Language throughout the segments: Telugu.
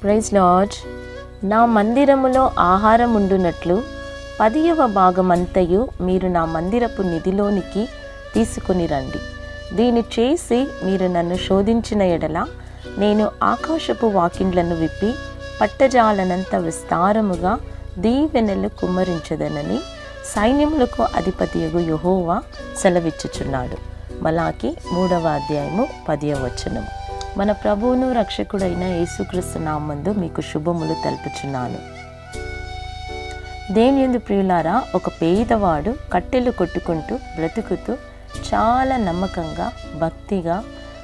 ప్రైజ్ లార్డ్ నా మందిరములో ఆహారం ఉండునట్లు పదియవ భాగమంతయు మీరు నా మందిరపు నిధిలోనికి తీసుకొని రండి దీని చేసి మీరు నన్ను శోధించిన ఎడల నేను ఆకాశపు వాకిండ్లను విప్పి పట్టజాలనంత విస్తారముగా దీవెనలు కుమ్మరించదనని సైన్యములకు అధిపతియగు యహోవా సెలవిచ్చుచున్నాడు మలాకి మూడవ అధ్యాయము పదివ వచనం మన ప్రభువును రక్షకుడైన యేసుక్రీస్తు నామందు మీకు శుభములు తెలుపుచున్నాను దేనియందు ప్రియులారా ఒక పేదవాడు కట్టెలు కొట్టుకుంటూ బ్రతుకుతూ చాలా నమ్మకంగా భక్తిగా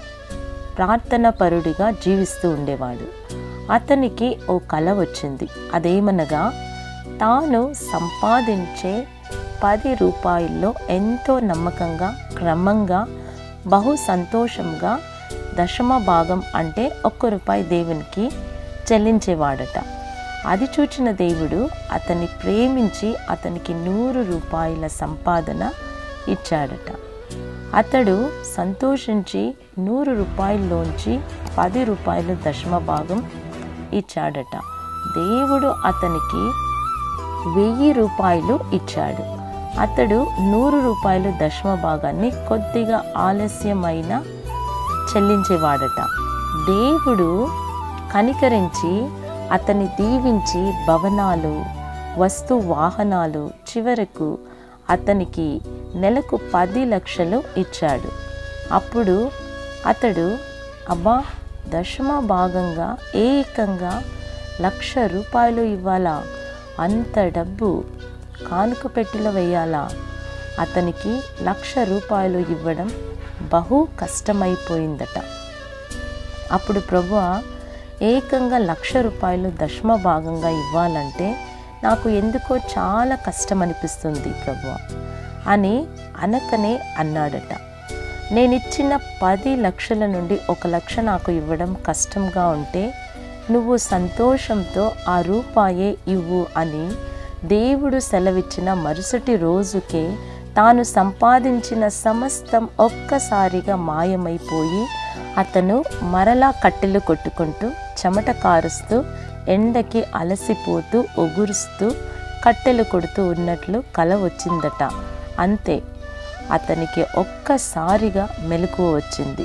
ప్రార్థన పరుడిగా జీవిస్తూ ఉండేవాడు అతనికి ఓ కల వచ్చింది అదేమనగా తాను సంపాదించే పది రూపాయల్లో ఎంతో నమ్మకంగా క్రమంగా బహు సంతోషంగా దశమ భాగం అంటే ఒక్క రూపాయి దేవునికి చెల్లించేవాడట అది చూచిన దేవుడు అతన్ని ప్రేమించి అతనికి నూరు రూపాయల సంపాదన ఇచ్చాడట అతడు సంతోషించి నూరు రూపాయల్లోంచి పది రూపాయలు దశమ భాగం ఇచ్చాడట దేవుడు అతనికి వెయ్యి రూపాయలు ఇచ్చాడు అతడు నూరు రూపాయలు దశమ భాగాన్ని కొద్దిగా ఆలస్యమైన చెల్లించేవాడట దేవుడు కనికరించి అతన్ని దీవించి భవనాలు వస్తు వాహనాలు చివరకు అతనికి నెలకు పది లక్షలు ఇచ్చాడు అప్పుడు అతడు అబ్బా దశమ భాగంగా ఏకంగా లక్ష రూపాయలు ఇవ్వాలా అంత డబ్బు కానుక పెట్టిలో వేయాలా అతనికి లక్ష రూపాయలు ఇవ్వడం బహు కష్టమైపోయిందట అప్పుడు ప్రభు ఏకంగా లక్ష రూపాయలు దశమ భాగంగా ఇవ్వాలంటే నాకు ఎందుకో చాలా కష్టం అనిపిస్తుంది ప్రభు అని అనకనే అన్నాడట నేనిచ్చిన పది లక్షల నుండి ఒక లక్ష నాకు ఇవ్వడం కష్టంగా ఉంటే నువ్వు సంతోషంతో ఆ రూపాయే ఇవ్వు అని దేవుడు సెలవిచ్చిన మరుసటి రోజుకే తాను సంపాదించిన సమస్తం ఒక్కసారిగా మాయమైపోయి అతను మరలా కట్టెలు కొట్టుకుంటూ చెమట కారుస్తూ ఎండకి అలసిపోతూ ఒగురుస్తూ కట్టెలు కొడుతూ ఉన్నట్లు కల వచ్చిందట అంతే అతనికి ఒక్కసారిగా మెలకువ వచ్చింది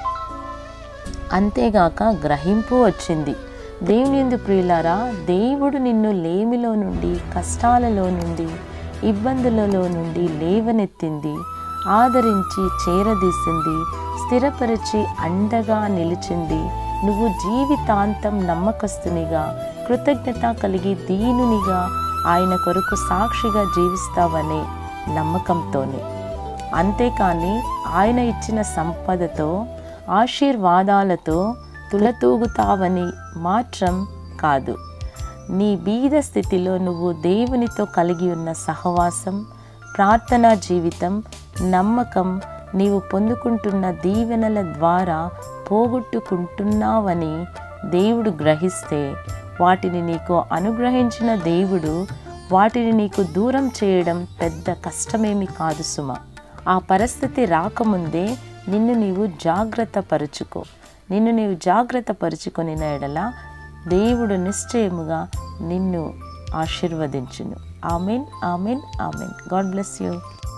అంతేగాక గ్రహింపు వచ్చింది దేవుని ప్రియులారా దేవుడు నిన్ను లేమిలో నుండి కష్టాలలో నుండి ఇబ్బందులలో నుండి లేవనెత్తింది ఆదరించి చేరదీసింది స్థిరపరిచి అండగా నిలిచింది నువ్వు జీవితాంతం నమ్మకస్తునిగా కృతజ్ఞత కలిగి దీనునిగా ఆయన కొరకు సాక్షిగా జీవిస్తావనే నమ్మకంతోనే అంతేకాని ఆయన ఇచ్చిన సంపదతో ఆశీర్వాదాలతో తులతూగుతావని మాత్రం కాదు నీ బీద స్థితిలో నువ్వు దేవునితో కలిగి ఉన్న సహవాసం ప్రార్థనా జీవితం నమ్మకం నీవు పొందుకుంటున్న దీవెనల ద్వారా పోగొట్టుకుంటున్నావని దేవుడు గ్రహిస్తే వాటిని నీకు అనుగ్రహించిన దేవుడు వాటిని నీకు దూరం చేయడం పెద్ద కష్టమేమి కాదు సుమ ఆ పరిస్థితి రాకముందే నిన్ను నీవు జాగ్రత్త పరుచుకో నిన్ను నీవు జాగ్రత్త పరుచుకొని ఎడల దేవుడు నిశ్చయముగా నిన్ను ఆశీర్వదించును amen amen amen God bless you